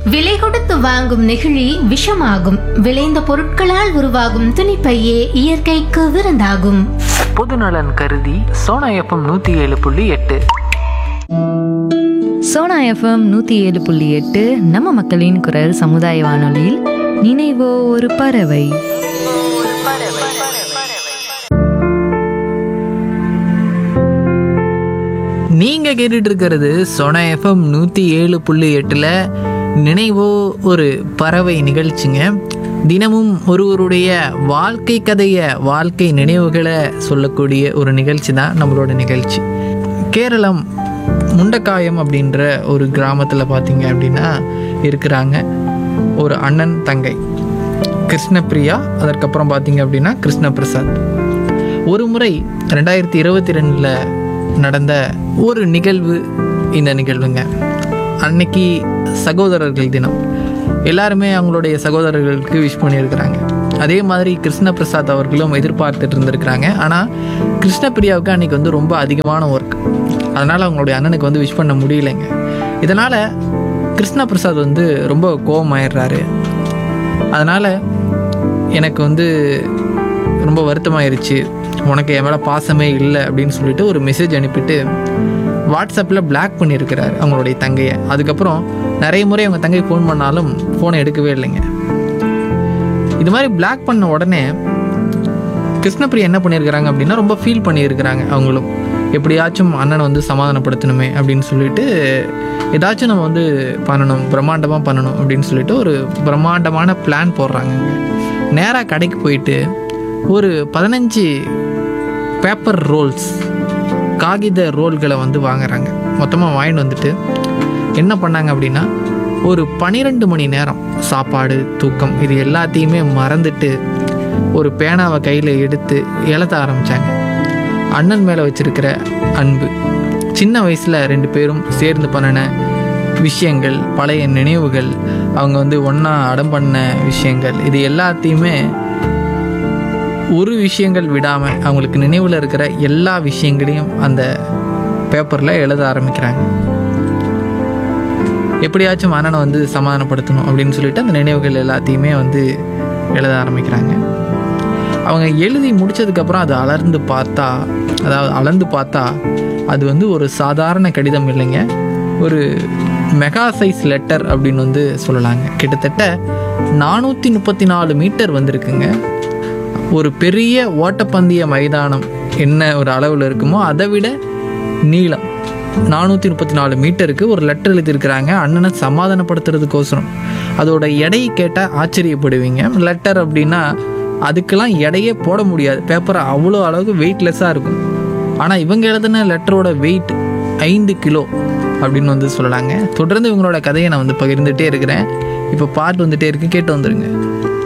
விலை கொடுத்து வாங்கும் நெகிழி விஷமாகும் விளைந்த பொருட்களால் உருவாகும் துணிப்பையே இயற்கைக்கு விருந்தாகும் பொதுநலன் கருதி சோனா எஃப்எம் நூற்றி ஏழு புள்ளி எட்டு சோனா எஃப்எம் நூற்றி ஏழு புள்ளி எட்டு நம்ம மக்களின் குரல் சமுதாய வானொலியில் நினைவோ ஒரு பறவை நீங்கள் கேட்டுட்டு இருக்கிறது சோனா எஃப்எம் நூற்றி ஏழு புள்ளி எட்டில் நினைவோ ஒரு பறவை நிகழ்ச்சிங்க தினமும் ஒருவருடைய வாழ்க்கை கதையை வாழ்க்கை நினைவுகளை சொல்லக்கூடிய ஒரு நிகழ்ச்சி தான் நம்மளோட நிகழ்ச்சி கேரளம் முண்டக்காயம் அப்படின்ற ஒரு கிராமத்தில் பார்த்தீங்க அப்படின்னா இருக்கிறாங்க ஒரு அண்ணன் தங்கை கிருஷ்ணபிரியா அதற்கப்புறம் பார்த்தீங்க அப்படின்னா கிருஷ்ணபிரசாத் ஒரு முறை ரெண்டாயிரத்தி இருபத்தி ரெண்டில் நடந்த ஒரு நிகழ்வு இந்த நிகழ்வுங்க அன்னைக்கு சகோதரர்கள் தினம் எல்லாருமே அவங்களுடைய சகோதரர்களுக்கு விஷ் பண்ணியிருக்கிறாங்க அதே மாதிரி கிருஷ்ணபிரசாத் அவர்களும் எதிர்பார்த்துட்டு இருந்திருக்கிறாங்க ஆனால் கிருஷ்ணபிரியாவுக்கு அன்னைக்கு வந்து ரொம்ப அதிகமான ஒர்க் அதனால் அவங்களுடைய அண்ணனுக்கு வந்து விஷ் பண்ண முடியலைங்க இதனால் கிருஷ்ணபிரசாத் வந்து ரொம்ப கோபமாயிடுறாரு அதனால் எனக்கு வந்து ரொம்ப வருத்தமாயிருச்சு உனக்கு என் மேலே பாசமே இல்லை அப்படின்னு சொல்லிட்டு ஒரு மெசேஜ் அனுப்பிட்டு வாட்ஸ்அப்பில் பிளாக் பண்ணியிருக்கிறார் அவங்களுடைய தங்கையை அதுக்கப்புறம் நிறைய முறை அவங்க தங்கை ஃபோன் பண்ணாலும் ஃபோனை எடுக்கவே இல்லைங்க இது மாதிரி பிளாக் பண்ண உடனே கிருஷ்ணபிரியா என்ன பண்ணியிருக்கிறாங்க அப்படின்னா ரொம்ப ஃபீல் பண்ணியிருக்கிறாங்க அவங்களும் எப்படியாச்சும் அண்ணனை வந்து சமாதானப்படுத்தணுமே அப்படின்னு சொல்லிட்டு ஏதாச்சும் நம்ம வந்து பண்ணணும் பிரம்மாண்டமாக பண்ணணும் அப்படின்னு சொல்லிட்டு ஒரு பிரம்மாண்டமான பிளான் போடுறாங்கங்க நேராக கடைக்கு போயிட்டு ஒரு பதினஞ்சு பேப்பர் ரோல்ஸ் காகித ரோல்களை வந்து வாங்குறாங்க மொத்தமாக வாங்கிட்டு வந்துட்டு என்ன பண்ணாங்க அப்படின்னா ஒரு பன்னிரெண்டு மணி நேரம் சாப்பாடு தூக்கம் இது எல்லாத்தையுமே மறந்துட்டு ஒரு பேனாவை கையில் எடுத்து எழுத ஆரம்பித்தாங்க அண்ணன் மேலே வச்சிருக்கிற அன்பு சின்ன வயசில் ரெண்டு பேரும் சேர்ந்து பண்ணின விஷயங்கள் பழைய நினைவுகள் அவங்க வந்து ஒன்றா அடம் பண்ண விஷயங்கள் இது எல்லாத்தையுமே ஒரு விஷயங்கள் விடாமல் அவங்களுக்கு நினைவில் இருக்கிற எல்லா விஷயங்களையும் அந்த பேப்பரில் எழுத ஆரம்பிக்கிறாங்க எப்படியாச்சும் அண்ணனை வந்து சமாதானப்படுத்தணும் அப்படின்னு சொல்லிட்டு அந்த நினைவுகள் எல்லாத்தையுமே வந்து எழுத ஆரம்பிக்கிறாங்க அவங்க எழுதி முடிச்சதுக்கப்புறம் அது அலர்ந்து பார்த்தா அதாவது அளந்து பார்த்தா அது வந்து ஒரு சாதாரண கடிதம் இல்லைங்க ஒரு மெகா சைஸ் லெட்டர் அப்படின்னு வந்து சொல்லலாங்க கிட்டத்தட்ட நானூற்றி முப்பத்தி நாலு மீட்டர் வந்திருக்குங்க ஒரு பெரிய ஓட்டப்பந்தய மைதானம் என்ன ஒரு அளவில் இருக்குமோ அதை விட நீளம் நானூற்றி முப்பத்தி நாலு மீட்டருக்கு ஒரு லெட்டர் எழுதியிருக்கிறாங்க அண்ணனை சமாதானப்படுத்துறதுக்கோசரம் அதோட எடையை கேட்டால் ஆச்சரியப்படுவீங்க லெட்டர் அப்படின்னா அதுக்கெல்லாம் எடையே போட முடியாது பேப்பர் அவ்வளோ அளவுக்கு வெயிட்லெஸ்ஸாக இருக்கும் ஆனால் இவங்க எழுதின லெட்டரோட வெயிட் ஐந்து கிலோ அப்படின்னு வந்து சொல்லலாங்க தொடர்ந்து இவங்களோட கதையை நான் வந்து பகிர்ந்துட்டே இருக்கிறேன் இப்போ பாட்டு வந்துட்டே இருக்கு கேட்டு வந்துருங்க